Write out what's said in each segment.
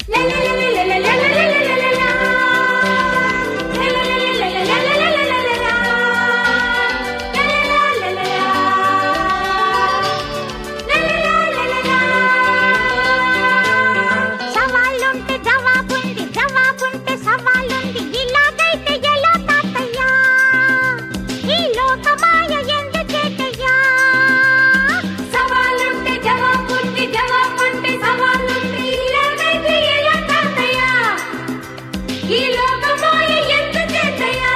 సవాళ్ళుంటే జవాబుంది జవాబుంటే సవాళ్ళుంది ఇలాగైతే ఎలా తాతయ్యా ఈ లోకమాయ ఎందు చేతయ్యా సవాళ్ళుంటే జవాబుంది జవాబుంటే సవాళ్ళుంది ఇలాగైతే ఎలా తాతయ్యా ఈ లోకమాయ ఎందు చేతయ్యా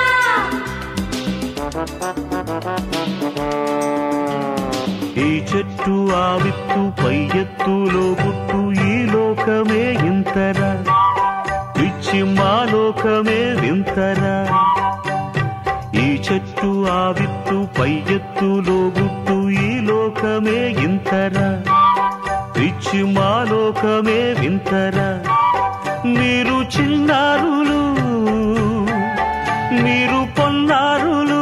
ఈ చెట్టు ఆ విత్తు పై ఎత్తులో గుట్టు ఈ లోకమే ఇంతరా పిచ్చి మా లోకమే వింతరా ఈ చెట్టు ఆ విత్తు పై ఎత్తులో గుట్టు ఈ లోకమే ఇంతరా పిచ్చి మా లోకమే వింతరా మీరు చిన్నారులు మీరు పొన్నారులు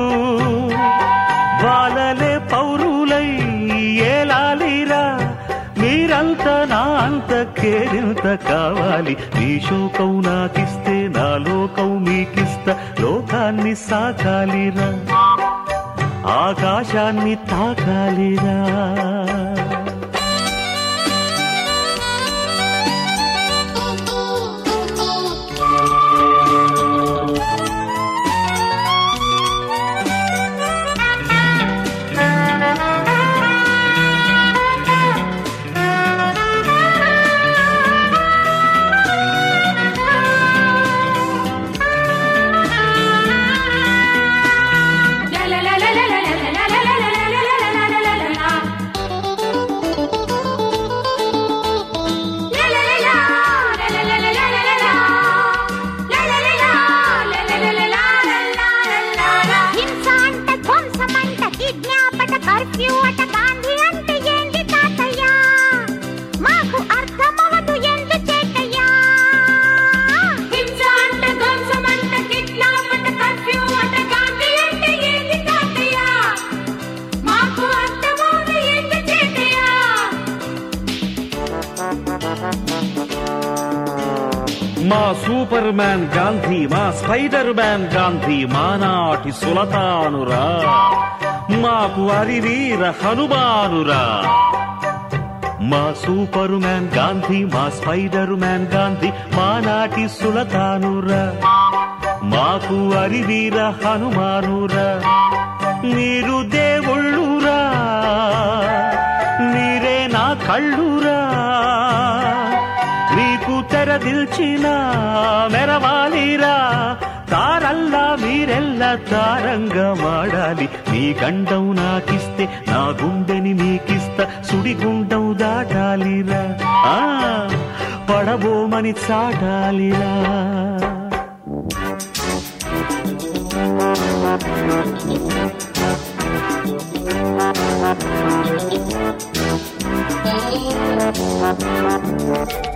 వాళ్ళలే పౌరులై ఏలాలిరా మీరంతా నా అంత కేరింత కావాలి మీ శోకం నాకిస్తే నా లోకం మీకిస్తా లోకాన్ని సాకాలిరా ఆకాశాన్ని తాకాలిరా హింస అంట ధ్వంసమంట కిడ్నాపట కర్ఫ్యూ అట గాంధీ అంటే ఏంటి తాతయ్యా మాకు అర్థమవదు ఎందు చేతయ్యా హింస అంట ధ్వంసమంట కిడ్నాపట కర్ఫ్యూ అట గాంధీ అంటే ఏంటి తాతయ్యా మాకు అర్థమవదు ఎందు చేతయ్యా మా సూపర్ మ్యాన్ గాంధీ మా స్పైడర్ మ్యాన్ గాంధీ మానాటి సులతానురా మాకు అరివీర హనుమానురా మా సూపర్ మ్యాన్ గాంధీ మా స్పైడర్ మ్యాన్ గాంధీ మానాటి సులతానురా మాకు అరివీర హనుమానురా మీరు దేవుళ్ళురా మీరే నా కళ్ళురా మీకు తెరదిల్చిన మెరవాలిరా తారల్లా మీరెల్లా తారంగా మాడాలి మీ గండం నాకిస్తే నా గుండెని మీకిస్తా సుడిగుండం దాటాలిరా ఆ పడబోమని చాటాలిరా Thank you.